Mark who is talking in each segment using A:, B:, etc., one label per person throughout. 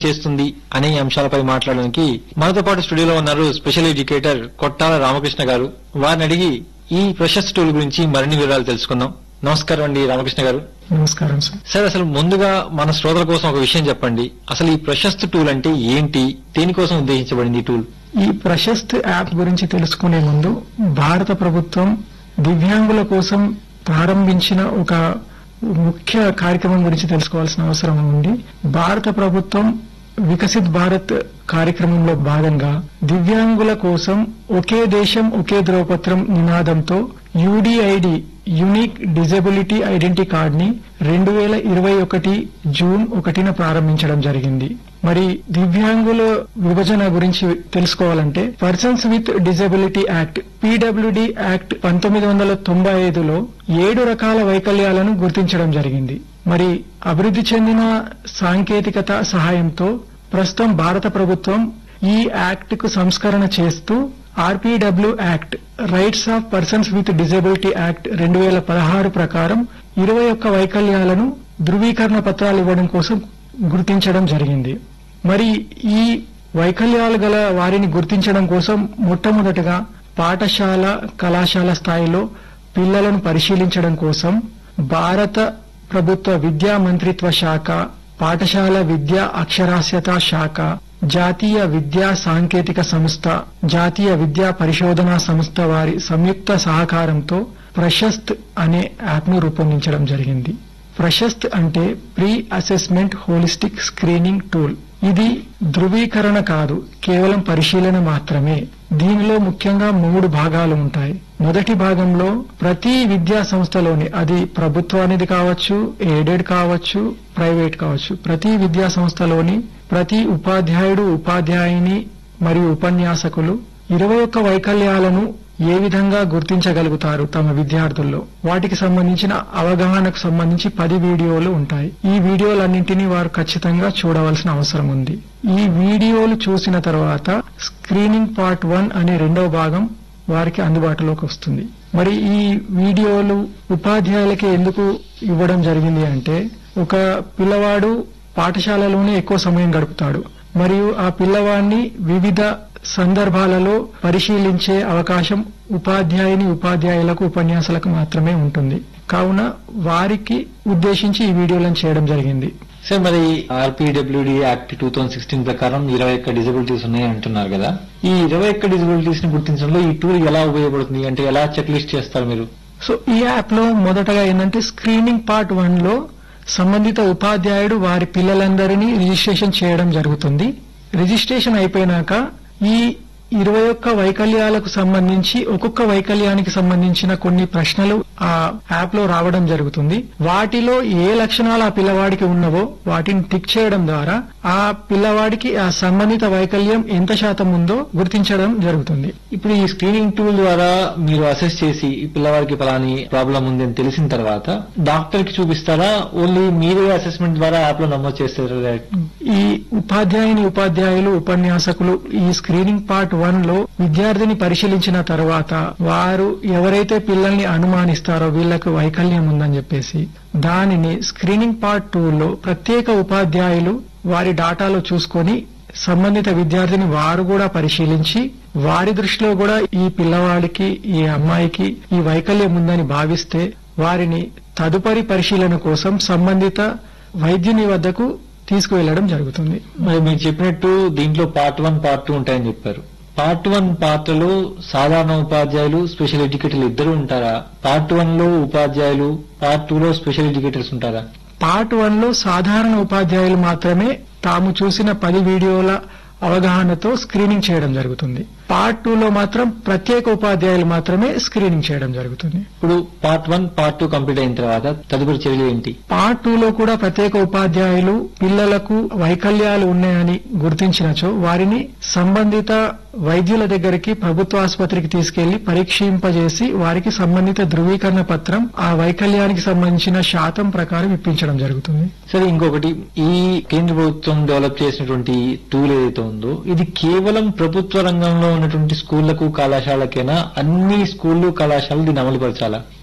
A: చేస్తుంది అనే అంశాలపై మాట్లాడడానికి మనతో పాటు స్టూడియోలో ఉన్నారు స్పెషల్ ఎడ్యుకేటర్ కొట్టాల రామకృష్ణ గారు వారిని అడిగి ఈ ప్రశస్త టూల్ గురించి మరిన్ని వివరాలు తెలుసుకుందాం నమస్కారం అండి రామకృష్ణ గారు
B: నమస్కారం సార్
A: సార్ అసలు ముందుగా మన శ్రోతల కోసం ఒక విషయం చెప్పండి అసలు ఈ ప్రశస్త టూల్ అంటే ఏంటి దేనికోసం ఉద్దేశించబడింది ఈ టూల్
B: ఈ ప్రశస్త్ యాప్ గురించి తెలుసుకునే ముందు భారత ప్రభుత్వం దివ్యాంగుల కోసం ప్రారంభించిన ఒక ముఖ్య కార్యక్రమం గురించి తెలుసుకోవాల్సిన అవసరం ఉంది భారత ప్రభుత్వం వికసిత్ భారత్ కార్యక్రమంలో భాగంగా దివ్యాంగుల కోసం ఒకే దేశం ఒకే ధ్రువపత్రం నినాదంతో UDID unique disability identity card ని రెండు వేల ఇరవై ఒకటి జూన్ ఒకటిన ప్రారంభించడం జరిగింది మరి దివ్యాంగుల విభజన గురించి తెలుసుకోవాలంటే persons with disability act PWD act పంతొమ్మిది వందల తొంభై ఐదులో ఏడు రకాల వైకల్యాలను గుర్తించడం జరిగింది మరి అభివృద్ధి చెందిన సాంకేతికత సహాయంతో ప్రస్తుతం భారత ప్రభుత్వం ఈ యాక్ట్ కు సంస్కరణ చేస్తూ RPW act rights of persons with disability act రెండు వేల పదహారు ప్రకారం ఇరవై ఒక్క వైకల్యాలను ధృవీకరణ పత్రాలు ఇవ్వడం కోసం గుర్తించడం జరిగింది మరి ఈ వైకల్యాలు గల వారిని గుర్తించడం కోసం మొట్టమొదటగా పాఠశాల కళాశాల స్థాయిలో పిల్లలను పరిశీలించడం కోసం భారత ప్రభుత్వ విద్యా మంత్రిత్వ శాఖ పాఠశాల విద్యా అక్షరాస్యత శాఖ జాతీయ విద్యా సాంకేతిక సంస్థ జాతీయ విద్యా పరిశోధనా సంస్థ వారి సంయుక్త సహకారంతో ప్రశస్త్ అనే యాప్ ను రూపొందించడం జరిగింది ప్రశస్త్ అంటే pre assessment holistic screening tool ఇది ధృవీకరణ కాదు కేవలం పరిశీలన మాత్రమే దీనిలో ముఖ్యంగా మూడు భాగాలు ఉంటాయి మొదటి భాగంలో ప్రతి విద్యా సంస్థలోని అది ప్రభుత్వానిది కావచ్చు ఎయిడెడ్ కావచ్చు ప్రైవేట్ కావచ్చు ప్రతి విద్యా సంస్థలోని ప్రతి ఉపాధ్యాయుడు ఉపాధ్యాయుని మరియు ఉపన్యాసకులు ఇరవై ఒక్క వైకల్యాలను ఏ విధంగా గుర్తించగలుగుతారు తమ విద్యార్థుల్లో వాటికి సంబంధించిన అవగాహనకు సంబంధించి పది వీడియోలు ఉంటాయి ఈ వీడియోలన్నింటినీ వారు ఖచ్చితంగా చూడవలసిన అవసరం ఉంది ఈ వీడియోలు చూసిన తర్వాత స్క్రీనింగ్ పార్ట్ వన్ అనే రెండవ భాగం వారికి అందుబాటులోకి వస్తుంది మరి ఈ వీడియోలు ఉపాధ్యాయులకి ఎందుకు ఇవ్వడం జరిగింది అంటే ఒక పిల్లవాడు పాఠశాలలోనే ఎక్కువ సమయం గడుపుతాడు మరియు ఆ పిల్లవాడిని వివిధ సందర్భాలలో పరిశీలించే అవకాశం ఉపాధ్యాయుని ఉపాధ్యాయులకు ఉపన్యాసాలకు మాత్రమే ఉంటుంది కావున వారికి ఉద్దేశించి ఈ వీడియోలను చేయడం జరిగింది
A: సార్ మరి RPWD act two thousand sixteen ప్రకారం ఇరవై ఒక్క డిజబిలిటీస్ ఉన్నాయి అంటున్నారు కదా ఈ ఇరవై ఒక్క డిజబిలిటీస్ ని గుర్తించడంలో ఈ టూల్ ఎలా ఉపయోగపడుతుంది అంటే ఎలా చెక్ లిస్ట్ చేస్తారు మీరు
B: సో ఈ యాప్ లో మొదటగా ఏంటంటే స్క్రీనింగ్ పార్ట్ వన్ లో సంబంధిత ఉపాధ్యాయుడు వారి పిల్లలందరినీ రిజిస్ట్రేషన్ చేయడం జరుగుతుంది రిజిస్ట్రేషన్ అయిపోయినాక ఈ ఇరవై ఒక్క వైకల్యాలకు సంబంధించి ఒక్కొక్క వైకల్యానికి సంబంధించిన కొన్ని ప్రశ్నలు ఆ యాప్ లో రావడం జరుగుతుంది వాటిలో ఏ లక్షణాలు ఆ పిల్లవాడికి ఉన్నవో వాటిని టిక్ చేయడం ద్వారా ఆ పిల్లవాడికి ఆ సంబంధిత వైకల్యం ఎంత శాతం ఉందో గుర్తించడం జరుగుతుంది
A: ఇప్పుడు ఈ స్క్రీనింగ్ టూల్ ద్వారా మీరు అసెస్ చేసి ఈ పిల్లవాడికి పలాని ప్రాబ్లం ఉంది అని తెలిసిన తర్వాత డాక్టర్ కి చూపిస్తారా ఓన్లీ మీరే అసెస్మెంట్ ద్వారా యాప్ లో నమోదు చేస్తారు
B: ఈ ఉపాధ్యాయుని ఉపాధ్యాయులు ఉపన్యాసకులు ఈ స్క్రీనింగ్ పార్ట్ వన్ లో విద్యార్థిని పరిశీలించిన తర్వాత వారు ఎవరైతే పిల్లల్ని అనుమానిస్తారో వీళ్లకు వైకల్యం ఉందని చెప్పేసి దానిని స్క్రీనింగ్ పార్ట్ టూ లో ప్రత్యేక ఉపాధ్యాయులు వారి డాటాలో చూసుకొని సంబంధిత విద్యార్థిని వారు కూడా పరిశీలించి వారి దృష్టిలో కూడా ఈ పిల్లవాడికి ఈ అమ్మాయికి ఈ వైకల్యం ఉందని భావిస్తే వారిని తదుపరి పరిశీలన కోసం సంబంధిత వైద్యుని వద్దకు తీసుకువెళ్లడం జరుగుతుంది
A: మరి మీరు చెప్పినట్టు దీంట్లో పార్ట్ వన్ పార్ట్ టూ ఉంటాయని చెప్పారు పార్ట్ వన్ పార్ట్ లో సాధారణ ఉపాధ్యాయులు స్పెషల్ ఎడ్యుకేటర్లు ఇద్దరు ఉంటారా పార్ట్ వన్ లో ఉపాధ్యాయులు పార్ట్ టూ లో స్పెషల్ ఎడ్యుకేటర్స్ ఉంటారా
B: పార్ట్ వన్ లో సాధారణ ఉపాధ్యాయులు మాత్రమే తాము చూసిన పది వీడియోల అవగాహనతో స్క్రీనింగ్ చేయడం జరుగుతుంది పార్ట్ టూ లో మాత్రం ప్రత్యేక ఉపాధ్యాయులు మాత్రమే స్క్రీనింగ్ చేయడం జరుగుతుంది
A: ఇప్పుడు part one part two complete అయిన తర్వాత తదుపరి చర్యలు ఏంటి
B: పార్ట్ టూ లో కూడా ప్రత్యేక ఉపాధ్యాయులు పిల్లలకు వైకల్యాలు ఉన్నాయని గుర్తించినచో వారిని సంబంధిత వైద్యుల దగ్గరికి ప్రభుత్వ ఆసుపత్రికి తీసుకెళ్లి పరీక్షింపజేసి వారికి సంబంధిత ధృవీకరణ పత్రం ఆ వైకల్యానికి సంబంధించిన శాతం ప్రకారం ఇప్పించడం జరుగుతుంది
A: సరే ఇంకొకటి ఈ కేంద్ర ప్రభుత్వం డెవలప్ చేసినటువంటి టూల్ ఏదైతే ఉందో ఇది కేవలం ప్రభుత్వ రంగంలో ఉన్నటువంటి స్కూళ్లకు కళాశాలకైనా అన్ని స్కూళ్లు కళాశాలలు దీన్ని అమలుపరచాలా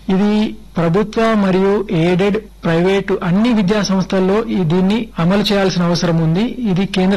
B: ఇది ప్రభుత్వ మరియు ఎయిడెడ్ ప్రైవేటు అన్ని విద్యా సంస్థల్లో ఈ దీన్ని అమలు చేయాల్సిన అవసరం ఉంది ఇది కేంద్ర